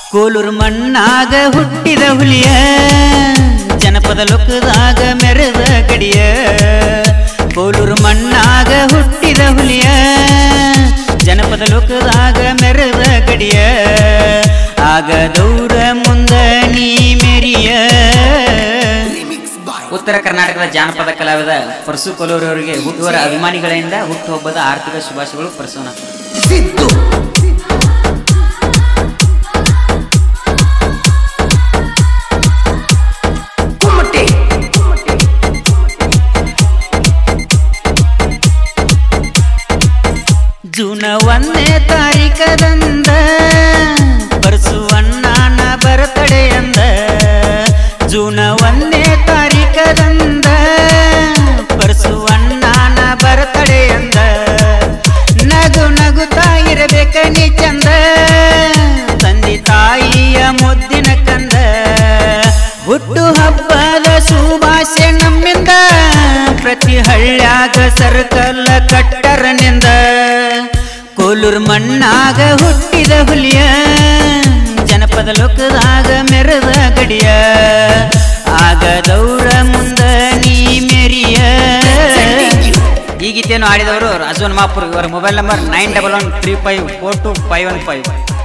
ಕೋಲೂರು ಮಣ್ಣಾಗ ಹುಟ್ಟಿದ ಹುಲಿಯ ಜನಪದ ಲೋಕದಾಗ ಮೆರೆದ ಗಡಿಯ ಕೋಲೂರು ಮಣ್ಣಾಗ ಹುಟ್ಟಿದ ಹುಲಿಯ ಜನಪದ ಲೋಕದಾಗ ಮೆರೆದ ಗಡಿಯ ಆಗದೌರ ಮುಂದ ನೀ ಮೆರಿಯ ಉತ್ತರ ಕರ್ನಾಟಕದ ಜಾನಪದ ಕಲಾವಿದ ಪರಸು ಕೊಲೂರು ಅವರಿಗೆ ಹುಟ್ಟುವರ ಅಭಿಮಾನಿಗಳಿಂದ ಹುಟ್ಟುಹಬ್ಬದ ಆರ್ಥಿಕ ಶುಭಾಶಯಗಳು ಪರಸೋಣ ಸಿದ್ದು ಕುಮಟೆ ಜೂನ ಒಂದನೇ ತಾರೀಕದಂದ ಬರಸುವಣ್ಣನ ಬರತಡೆ ಅಂದ ಜೂನ ಒಂದನೇ ತಾರೀಕದಂದ ಬರಸುವಣ್ಣನ ಬರತಡೆ ಅಂದ ನಗು ನಗುತ್ತಾ ಇರಬೇಕ ನೀ ಚಂದ ತಂದೆ ತಾಯಿಯ ಮುದ್ದಿನ ಕಂದ ಹುಟ್ಟು ಹಬ್ಬದ ಶುಭಾಶಯ ನಮ್ಮಿಂದ ಪ್ರತಿ ಹಳ್ಳ್ಯಾಗ ಸರ್ಕಲ್ಲ ಕಟ್ಟರನಿಂದ ಕೋಲೂರು ಮಣ್ಣಾಗ ಹುಟ್ಟಿದ ಹುಲಿಯ ಜನಪದ ಲೋಕದಾಗ ಮೆರೆದ ಗಡಿಯ ಆಗದೌರ ಮುಂದ ನೀ ಮೆರಿಯ ಈ ಗೀತೆಯನ್ನು ಆಡಿದವರು ರಾಜವನ್ ಮಾಪುರ್ ಇವರ mobile number nine double one three five four two five one five